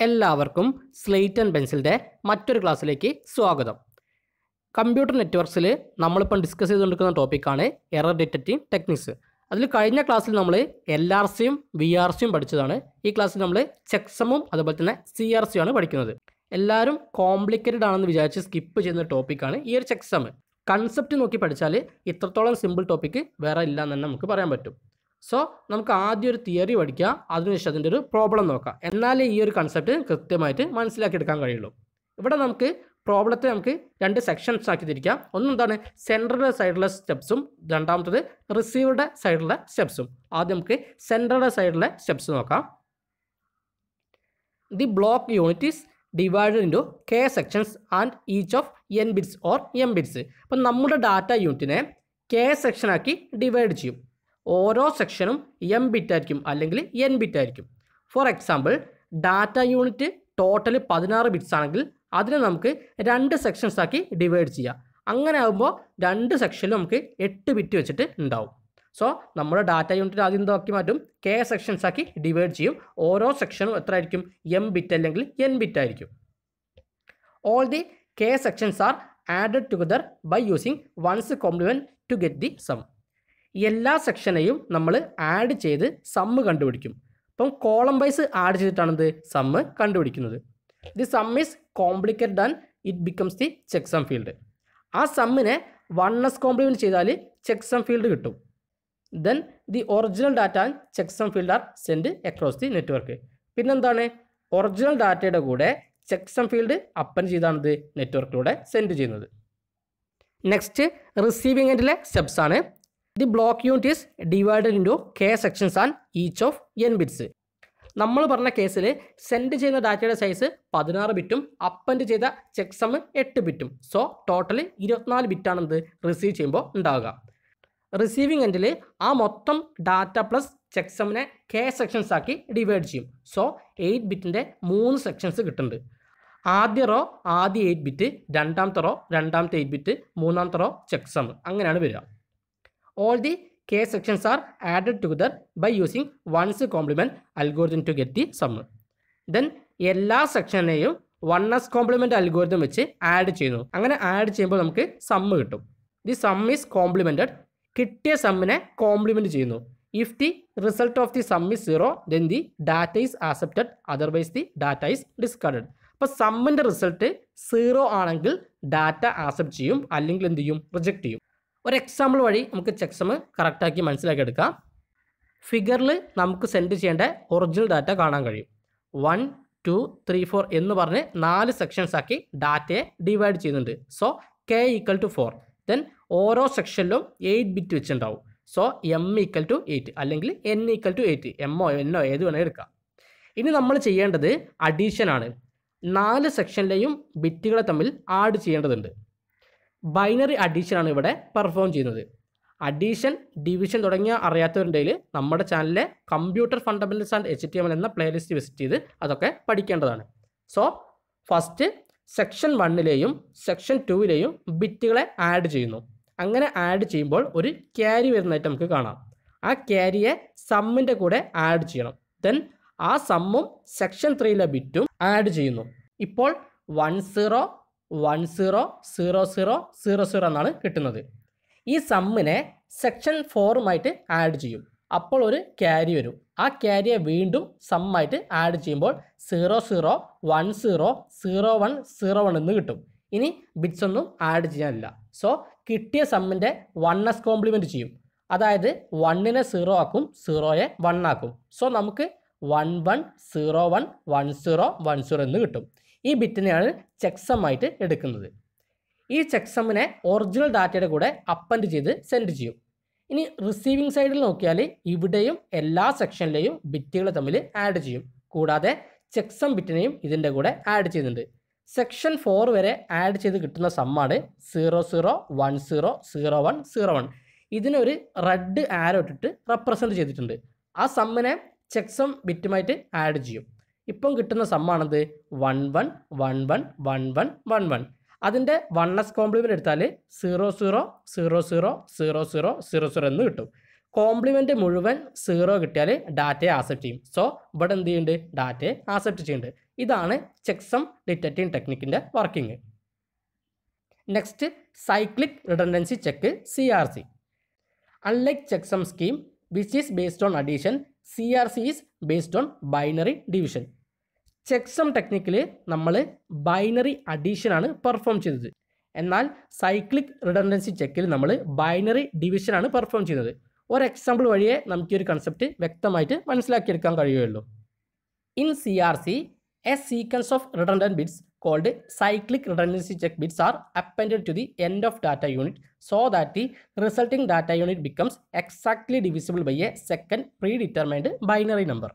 എല്ലാവർക്കും slate and പെൻസിലിൻ്റെ മറ്റൊരു ക്ലാസ്സിലേക്ക് സ്വാഗതം കമ്പ്യൂട്ടർ നെറ്റ്വർക്സിൽ നമ്മളിപ്പം ഡിസ്കസ് ചെയ്തുകൊണ്ടിരിക്കുന്ന ടോപ്പിക്കാണ് എറർ ഡിറ്റക്റ്റിംഗ് ടെക്നിക്സ് അതിൽ കഴിഞ്ഞ ക്ലാസ്സിൽ നമ്മൾ എൽ ആർ സിയും വി ആർ സിയും പഠിച്ചതാണ് ഈ ക്ലാസ്സിൽ നമ്മൾ ചെക്സമും അതുപോലെ തന്നെ സി ആർ സിയും ആണ് പഠിക്കുന്നത് എല്ലാവരും കോംപ്ലിക്കേറ്റഡ് ആണെന്ന് വിചാരിച്ച് സ്കിപ്പ് ചെയ്യുന്ന ടോപ്പിക്കാണ് ഈ ഒരു ചെക്സം കൺസെപ്റ്റ് നോക്കി പഠിച്ചാൽ ഇത്രത്തോളം സിമ്പിൾ ടോപ്പിക്ക് വേറെ ഇല്ല എന്ന് തന്നെ നമുക്ക് പറയാൻ പറ്റും സോ നമുക്ക് ആദ്യം ഒരു തിയറി പഠിക്കുക അതിനുശേഷം അതിൻ്റെ ഒരു പ്രോബ്ലം നോക്കാം എന്നാലേ ഈ ഒരു കൺസെപ്റ്റ് കൃത്യമായിട്ട് മനസ്സിലാക്കിയെടുക്കാൻ കഴിയുള്ളൂ ഇവിടെ നമുക്ക് പ്രോബ്ലത്തെ നമുക്ക് രണ്ട് സെക്ഷൻസ് ആക്കി തിരിക്കാം ഒന്നെന്താണ് സെൻട്രൽ സൈഡിലെ സ്റ്റെപ്സും രണ്ടാമത്തത് റിസീവറുടെ സൈഡിലെ സ്റ്റെപ്സും ആദ്യം നമുക്ക് സെൻട്രൽ സൈഡിലെ സ്റ്റെപ്സ് നോക്കാം the block unit is divided into K sections and each of N bits or M bits അപ്പം നമ്മുടെ ഡാറ്റ യൂണിറ്റിനെ കെ സെക്ഷനാക്കി ഡിവൈഡ് ചെയ്യും ഓരോ സെക്ഷനും എം ബിറ്റ് ആയിരിക്കും അല്ലെങ്കിൽ എൻ ബിറ്റ് ആയിരിക്കും for example data unit total പതിനാറ് ബിറ്റ്സ് ആണെങ്കിൽ അതിനെ നമുക്ക് രണ്ട് സെക്ഷൻസ് ആക്കി ഡിവൈഡ് ചെയ്യാം അങ്ങനെ ആകുമ്പോൾ രണ്ട് സെക്ഷനിലും നമുക്ക് എട്ട് ബിറ്റ് വെച്ചിട്ട് ഉണ്ടാവും സോ നമ്മുടെ ഡാറ്റ യൂണിറ്റ് ആദ്യം എന്താക്കി മാറ്റും കെ സെക്ഷൻസ് ആക്കി ഡിവൈഡ് ചെയ്യും ഓരോ സെക്ഷനും എത്ര ആയിരിക്കും എം ബിറ്റ് അല്ലെങ്കിൽ എൻ ബിറ്റ് ആയിരിക്കും all the K sections are added together by using one's complement to get the sum എല്ലാ സെക്ഷനെയും നമ്മൾ ആഡ് ചെയ്ത് സമ്മ് കണ്ടുപിടിക്കും അപ്പം കോളം വൈസ് ആഡ് ചെയ്തിട്ടാണ് എന്ത് സമ്മ് കണ്ടുപിടിക്കുന്നത് the sum is complicated and it becomes the checksum field ആ സമ്മിനെ വൺ എസ് കോംപ്ലിമെൻറ്റ് ചെയ്താൽ ചെക്സം ഫീൽഡ് കിട്ടും then the original data and checksum field are send across the network പിന്നെന്താണ് original ഡാറ്റയുടെ കൂടെ ചെക്സം ഫീൽഡ് അപ്പൻ ചെയ്താണ് ഇത് നെറ്റ്വർക്കിലൂടെ സെൻഡ് ചെയ്യുന്നത് നെക്സ്റ്റ് റിസീവിംഗ് എൻഡിലെ സ്റ്റെപ്സ് ആണ് the block unit is divided into K sections and each of N bits നമ്മൾ പറഞ്ഞ കേസിൽ സെൻഡ് ചെയ്യുന്ന ഡാറ്റയുടെ സൈസ് പതിനാറ് ബിറ്റും അപ്പൻഡ് ചെയ്ത ചെക്ക് സം എട്ട് ബിറ്റും സോ ടോട്ടൽ ഇരുപത്തിനാല് ബിറ്റാണ് എന്ത് റിസീവ് ചെയ്യുമ്പോൾ ഉണ്ടാവുക റിസീവിംഗ് എൻഡിൽ ആ മൊത്തം ഡാറ്റ പ്ലസ് ചെക്ക് സമ്മിനെ കെ സെക്ഷൻസ് ആക്കി ഡിവൈഡ് ചെയ്യും സോ എയ്റ്റ് ബിറ്റിൻ്റെ മൂന്ന് സെക്ഷൻസ് കിട്ടുന്നുണ്ട് ആദ്യ റോ ആദ്യ എയ്റ്റ് ബിറ്റ് രണ്ടാമത്തെ റോ രണ്ടാമത്തെ എയ്റ്റ് ബിറ്റ് മൂന്നാമത്തെ റോ ചെക്ക് സം അങ്ങനെയാണ് വരിക all the k sections are added together by using one's complement algorithm to get the sum then എല്ലാ സെക്ഷനെയും വൺ എസ് കോംപ്ലിമെൻ്റ് അൽഗോരിതം വെച്ച് ആഡ് ചെയ്യുന്നു അങ്ങനെ ആഡ് ചെയ്യുമ്പോൾ നമുക്ക് സമ്മ് കിട്ടും ദി സം ഈസ് കോംപ്ലിമെൻറ്റഡ് കിട്ടിയ സമ്മിനെ കോംപ്ലിമെൻറ്റ് ചെയ്യുന്നു if the result of the sum is zero then the data is accepted otherwise the data is discarded അപ്പോൾ സമ്മിൻ്റെ റിസൾട്ട് സീറോ ആണെങ്കിൽ ഡാറ്റ ആക്സെപ്റ്റ് ചെയ്യും അല്ലെങ്കിൽ എന്ത് ചെയ്യും റിജക്റ്റ് ചെയ്യും ഒരു എക്സാമ്പിൾ വഴി നമുക്ക് ചെക്സം കറക്റ്റാക്കി മനസ്സിലാക്കിയെടുക്കാം ഫിഗറിൽ നമുക്ക് സെൻഡ് ചെയ്യേണ്ട ഒറിജിനൽ ഡാറ്റ കാണാൻ കഴിയും വൺ ടു ത്രീ ഫോർ എന്ന് പറഞ്ഞ് നാല് സെക്ഷൻസ് ആക്കി ഡാറ്റയെ ഡിവൈഡ് ചെയ്യുന്നുണ്ട് so K equal to four then ഓരോ സെക്ഷനിലും എയ്റ്റ് ബിറ്റ് വെച്ചിട്ടുണ്ടാവും so M equal to eight അല്ലെങ്കിൽ എൻ ഈക്വൽ ടു എയ്റ്റ് എമ്മോ എന്നോ ഏത് വേണമെങ്കിൽ എടുക്കാം ഇനി നമ്മൾ ചെയ്യേണ്ടത് അഡീഷൻ ആണ് നാല് സെക്ഷനിലെയും ബിറ്റുകളെ തമ്മിൽ ആഡ് ചെയ്യേണ്ടതുണ്ട് ബൈനറി അഡീഷൻ ആണ് ഇവിടെ പെർഫോം ചെയ്യുന്നത് അഡീഷൻ ഡിവിഷൻ തുടങ്ങിയ അറിയാത്തവരുണ്ടെങ്കിൽ നമ്മുടെ ചാനലിലെ computer fundamentals and H T M L എന്ന പ്ലേലിസ്റ്റ് വിസിറ്റ് ചെയ്ത് അതൊക്കെ പഠിക്കേണ്ടതാണ് സോ ഫസ്റ്റ് സെക്ഷൻ വണ്ണിലെയും സെക്ഷൻ ടൂവിലെയും ബിറ്റുകളെ ആഡ് ചെയ്യുന്നു അങ്ങനെ ആഡ് ചെയ്യുമ്പോൾ ഒരു ക്യാരി വരുന്നതായിട്ട് നമുക്ക് കാണാം ആ ക്യാരിയെ സമ്മിൻ്റെ കൂടെ ആഡ് ചെയ്യണം ദെൻ ആ സമ്മും സെക്ഷൻ ത്രീയിലെ ബിറ്റും ആഡ് ചെയ്യുന്നു ഇപ്പോൾ one zero one zero zero zero zero zero എന്നാണ് കിട്ടുന്നത് ഈ സമ്മിനെ സെക്ഷൻ ഫോറുമായിട്ട് ആഡ് ചെയ്യും അപ്പോൾ ഒരു ക്യാരി വരും ആ ക്യാരിയെ വീണ്ടും സമ്മായിട്ട് ആഡ് ചെയ്യുമ്പോൾ zero zero one zero zero one zero one എന്ന് കിട്ടും ഇനി ബിറ്റ്സ് ഒന്നും ആഡ് ചെയ്യാനില്ല സോ കിട്ടിയ സമ്മിൻ്റെ വൺ എസ് കോംപ്ലിമെൻറ്റ് ചെയ്യും അതായത് വണ്ണിനെ സീറോ ആക്കും സീറോയെ വൺ ആക്കും സോ നമുക്ക് one one zero one one zero one zero എന്ന് കിട്ടും ഈ ബിറ്റിനെയാണ് ചെക്സമായിട്ട് എടുക്കുന്നത് ഈ ചെക്സമ്മിനെ ഒറിജിനൽ ഡാറ്റയുടെ കൂടെ അപ്പൻഡ് ചെയ്ത് സെൻഡ് ചെയ്യും ഇനി റിസീവിംഗ് സൈഡിൽ നോക്കിയാൽ ഇവിടെയും എല്ലാ സെക്ഷനിലെയും ബിറ്റുകൾ തമ്മിൽ ആഡ് ചെയ്യും കൂടാതെ ചെക്സം ബിറ്റിനെയും ഇതിൻ്റെ കൂടെ ആഡ് ചെയ്യുന്നുണ്ട് സെക്ഷൻ ഫോർ വരെ ആഡ് ചെയ്ത് കിട്ടുന്ന സമ്മാണ് zero zero one zero zero one zero one ഇതിനൊരു റെഡ് ആരോ ഇട്ടിട്ട് റെപ്രസെൻറ്റ് ചെയ്തിട്ടുണ്ട് ആ സമ്മിനെ ചെക്സം ബിറ്റുമായിട്ട് ആഡ് ചെയ്യും ഇപ്പം കിട്ടുന്ന സമ്മാണത് one one one one one one one one അതിൻ്റെ വൺ എസ് കോംപ്ലിമെൻ്റ് എടുത്താൽ zero zero zero zero zero zero zero zero എന്ന് കിട്ടും കോംപ്ലിമെൻറ്റ് മുഴുവൻ സീറോ കിട്ടിയാൽ ഡാറ്റയെ ആക്സെപ്റ്റ് ചെയ്യും സോ ഇവിടെ എന്ത് ചെയ്യുന്നുണ്ട് ഡാറ്റയെ ആക്സെപ്റ്റ് ചെയ്യുന്നുണ്ട് ഇതാണ് ചെക്സം ഡിറ്റക്റ്റിംഗ് ടെക്നിക്കിൻ്റെ working next cyclic redundancy check C R C unlike checksum scheme which is based on addition C R C is based on binary division checksum ടെക്നിക്കിൽ നമ്മൾ ബൈനറി അഡീഷനാണ് പെർഫോം ചെയ്തത് എന്നാൽ സൈക്ലിക് റിഡൻഡൻസി ചെക്കിൽ നമ്മൾ binary ഡിവിഷനാണ് perform ചെയ്തത് ഒരു example വഴിയേ നമുക്ക് ഈ ഒരു കൺസെപ്റ്റ് വ്യക്തമായിട്ട് മനസ്സിലാക്കിയെടുക്കാൻ കഴിയുകയുള്ളൂ in C R C a sequence of redundant bits called cyclic redundancy check bits are appended to the end of data unit so that the resulting data unit becomes exactly divisible by a second predetermined binary number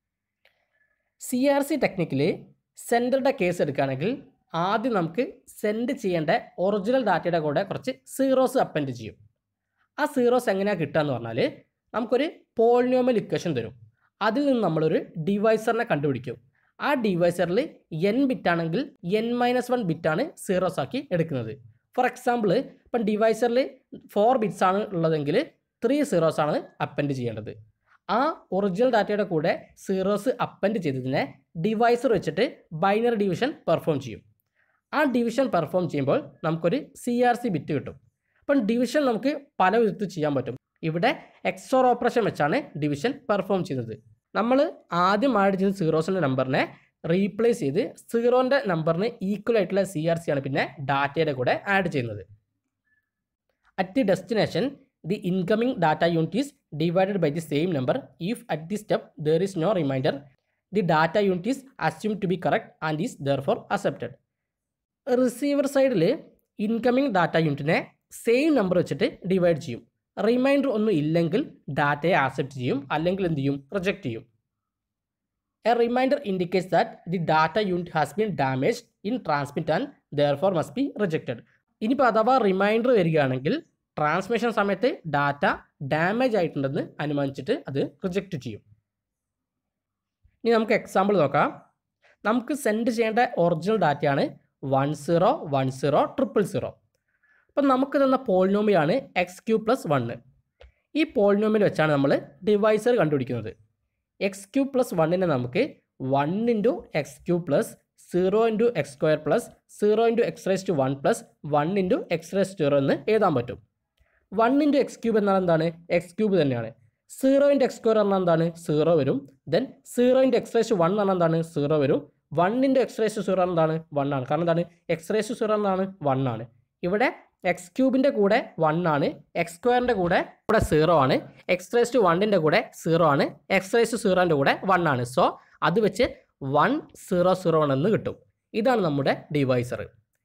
C R C ടെക്നിക്കിൽ സെൻഡറുടെ case എടുക്കുകയാണെങ്കിൽ ആദ്യം നമുക്ക് send ചെയ്യേണ്ട original ഡാറ്റയുടെ കൂടെ കുറച്ച് zeros append ചെയ്യും ആ സീറോസ് എങ്ങനെയാണ് കിട്ടുക എന്ന് പറഞ്ഞാൽ നമുക്കൊരു പോളിനോമൽ ഇക്വേഷൻ തരും അതിൽ നിന്ന് നമ്മളൊരു ഡിവൈസറിനെ കണ്ടുപിടിക്കും ആ ഡിവൈസറിൽ എൻ ബിറ്റാണെങ്കിൽ എൻ മൈനസ് വൺ ബിറ്റാണ് സീറോസ് ആക്കി എടുക്കുന്നത് ഫോർ എക്സാമ്പിൾ ഇപ്പം ഡിവൈസറിൽ ഫോർ ബിറ്റ്സ് ആണ് ഉള്ളതെങ്കിൽ ത്രീ സീറോസ് ആണ് അപ്പൻഡ് ചെയ്യേണ്ടത് ആ ഒറിജിനൽ ഡാറ്റയുടെ കൂടെ സീറോസ് അപ്പൻഡ് ചെയ്തതിനെ ഡിവൈസർ വെച്ചിട്ട് ബൈനറി ഡിവിഷൻ പെർഫോം ചെയ്യും ആ ഡിവിഷൻ പെർഫോം ചെയ്യുമ്പോൾ നമുക്കൊരു സി ആർ സി ബിറ്റ് കിട്ടും അപ്പം ഡിവിഷൻ നമുക്ക് പല വിധത്തിൽ ചെയ്യാൻ പറ്റും ഇവിടെ എക്സോർ ഓപ്പറേഷൻ വെച്ചാണ് ഡിവിഷൻ പെർഫോം ചെയ്യുന്നത് നമ്മൾ ആദ്യം ആഡ് ചെയ്ത സീറോസിൻ്റെ നമ്പറിനെ റീപ്ലേസ് ചെയ്ത് സീറോൻ്റെ നമ്പറിന് ഈക്വൽ ആയിട്ടുള്ള സി ആർ സി ആണ് പിന്നെ ഡാറ്റയുടെ കൂടെ ആഡ് ചെയ്യുന്നത് at the destination the incoming data unit is divided by the same number if at the step there is no remainder the data unit is assume to be correct and is therefore accepted receiver സൈഡിൽ incoming data യൂണിറ്റിനെ same number വെച്ചിട്ട് divide ചെയ്യും remainder ഒന്നും ഇല്ലെങ്കിൽ ഡാറ്റയെ accept ചെയ്യും അല്ലെങ്കിൽ എന്ത് ചെയ്യും റിജക്റ്റ് ചെയ്യും a remainder indicates that the data unit has been damaged in transmit and therefore must be rejected ഇനിയിപ്പോൾ അഥവാ റിമൈൻഡർ വരികയാണെങ്കിൽ ട്രാൻസ്മിഷൻ സമയത്ത് ഡാറ്റ ഡാമേജ് ആയിട്ടുണ്ടെന്ന് അനുമാനിച്ചിട്ട് അത് റിജക്റ്റ് ചെയ്യും ഇനി നമുക്ക് എക്സാമ്പിൾ നോക്കാം നമുക്ക് സെൻഡ് ചെയ്യേണ്ട ഒറിജിനൽ ഡാറ്റയാണ് one zero one zero triple zero അപ്പം നമുക്ക് തന്ന പോളിനോമിയാണ് എക്സ് ക്യൂ പ്ലസ് വണ്ണ് ഈ പോളിനോമിൽ വെച്ചാണ് നമ്മൾ ഡിവൈസർ കണ്ടുപിടിക്കുന്നത് എക്സ് ക്യൂ പ്ലസ് വണ്ണിനെ നമുക്ക് one into X cube plus zero into X square plus zero into X raise to one plus one into X raise zero എന്ന് എഴുതാൻ പറ്റും വൺ ഇൻറ്റു എക്സ് ക്യൂബ് എന്നാൽ എന്താണ് എക്സ് ക്യൂബ് തന്നെയാണ് zero into X square എന്നാൽ എന്താണ് zero വരും then zero into X raise one എന്നാൽ എന്താണ് സീറോ വരും one into X raise zero എന്താണ് വൺ ആണ് കാരണം എന്താണ് എക്സ് റേസ് സീറോ എന്താണ് വൺ ആണ് ഇവിടെ എക്സ് ക്യൂബിൻ്റെ കൂടെ വൺ ആണ് എക്സ് സ്ക്വയറിൻ്റെ കൂടെ കൂടെ സീറോ ആണ് എക്സ് റേസ് ടു വണ്ണിൻ്റെ കൂടെ സീറോ ആണ് എക്സ് റേസ് സീറോൻ്റെ കൂടെ വൺ ആണ് സോ അത് വെച്ച് വൺ സീറോ സീറോ എന്ന് കിട്ടും ഇതാണ് നമ്മുടെ ഡിവൈസർ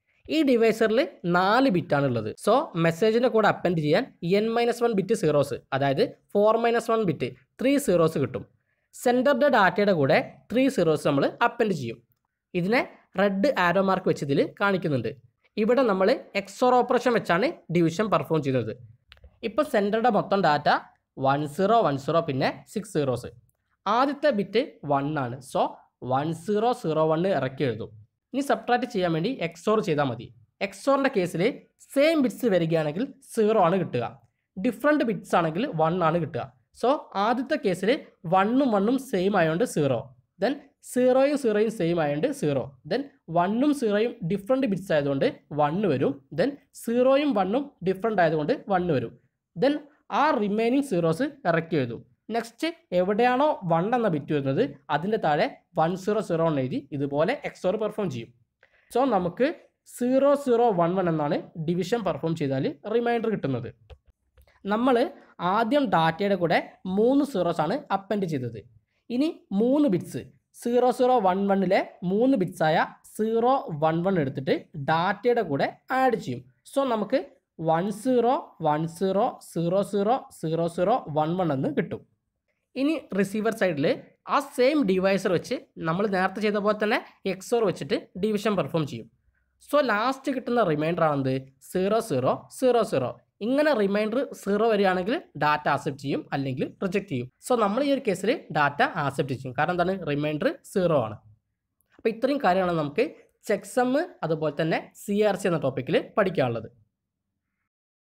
ഈ ഡിവൈസറിൽ നാല് ബിറ്റാണ് ഉള്ളത് സോ മെസ്സേജിൻ്റെ കൂടെ അപ്പൻഡ് ചെയ്യാൻ N minus one bit zeros അതായത് four minus one bit three zeros കിട്ടും സെൻറ്ററിൻ്റെ ഡാറ്റയുടെ കൂടെ ത്രീ സീറോസ് നമ്മൾ അപ്പൻഡ് ചെയ്യും ഇതിനെ റെഡ് ആരോ മാർക്ക് വെച്ച് ഇതിൽ കാണിക്കുന്നുണ്ട് ഇവിടെ നമ്മൾ എക്സോർ ഓപ്പറേഷൻ വെച്ചാണ് ഡിവിഷൻ പെർഫോം ചെയ്യുന്നത് ഇപ്പോൾ സെൻറ്ററുടെ മൊത്തം data one zero one zero പിന്നെ സിക്സ് സീറോസ് ആദ്യത്തെ ബിറ്റ് വൺ ആണ് so one zero zero one ഇറക്കി എഴുതും ഇനി സബ്ട്രാക്ട് ചെയ്യാൻ വേണ്ടി എക്സോർ ചെയ്താൽ മതി എക്സോറിൻ്റെ കേസിൽ സെയിം ബിറ്റ്സ് വരികയാണെങ്കിൽ സീറോ ആണ് കിട്ടുക ഡിഫറെൻറ്റ് ബിറ്റ്സ് ആണെങ്കിൽ വൺ ആണ് കിട്ടുക സോ ആദ്യത്തെ കേസിൽ വണ്ണും വണ്ണും സെയിം ആയതുകൊണ്ട് സീറോ ദെൻ സീറോയും സീറോയും സെയിം ആയതുകൊണ്ട് സീറോ ദെൻ വണ്ണും സീറോയും ഡിഫറെൻറ്റ് ബിറ്റ്സ് ആയതുകൊണ്ട് വണ്ണ് വരും ദെൻ സീറോയും വണ്ണും ഡിഫറെൻ്റ് ആയതുകൊണ്ട് വണ്ണ് വരും ദെൻ ആ റിമൈനിങ് സീറോസ് ഇറക്കി എഴുതും നെക്സ്റ്റ് എവിടെയാണോ വൺ എന്ന ബിറ്റ് വരുന്നത് അതിൻ്റെ താഴെ വൺ സീറോ സീറോ എന്ന് എഴുതി ഇതുപോലെ എക്സോർ പെർഫോം ചെയ്യും സോ നമുക്ക് സീറോ സീറോ വൺ വൺ എന്നാണ് ഡിവിഷൻ പെർഫോം ചെയ്താൽ റിമൈൻഡർ കിട്ടുന്നത് നമ്മൾ ആദ്യം ഡാറ്റയുടെ കൂടെ മൂന്ന് സീറോസ് ആണ് അപ്പൻഡ് ചെയ്തത് ഇനി മൂന്ന് ബിറ്റ്സ് സീറോ സീറോ വൺ വണ്ണിലെ മൂന്ന് ബിറ്റ്സായ സീറോ വൺ വൺ എടുത്തിട്ട് ഡാറ്റയുടെ കൂടെ ആഡ് ചെയ്യും സോ നമുക്ക് one zero one zero zero zero zero zero one one എന്ന് കിട്ടും ഇനി റിസീവർ സൈഡിൽ ആ സെയിം ഡിവൈസർ വെച്ച് നമ്മൾ നേരത്തെ ചെയ്ത പോലെ തന്നെ എക്സോർ വെച്ചിട്ട് ഡിവിഷൻ പെർഫോം ചെയ്യും സോ ലാസ്റ്റ് കിട്ടുന്ന റിമൈൻഡർ ആണെന്ത് സീറോ സീറോ സീറോ സീറോ ഇങ്ങനെ റിമൈൻഡർ സീറോ വരികയാണെങ്കിൽ ഡാറ്റ ആക്സെപ്റ്റ് ചെയ്യും അല്ലെങ്കിൽ റിജക്റ്റ് ചെയ്യും സോ നമ്മൾ ഈ ഒരു കേസിൽ ഡാറ്റ ആക്സെപ്റ്റ് ചെയ്യും കാരണം എന്താണ് റിമൈൻഡർ സീറോ ആണ് അപ്പോൾ ഇത്രയും കാര്യമാണ് നമുക്ക് ചെക്സം അതുപോലെ തന്നെ സി ആർ സി എന്ന ടോപ്പിക്കിൽ പഠിക്കാനുള്ളത്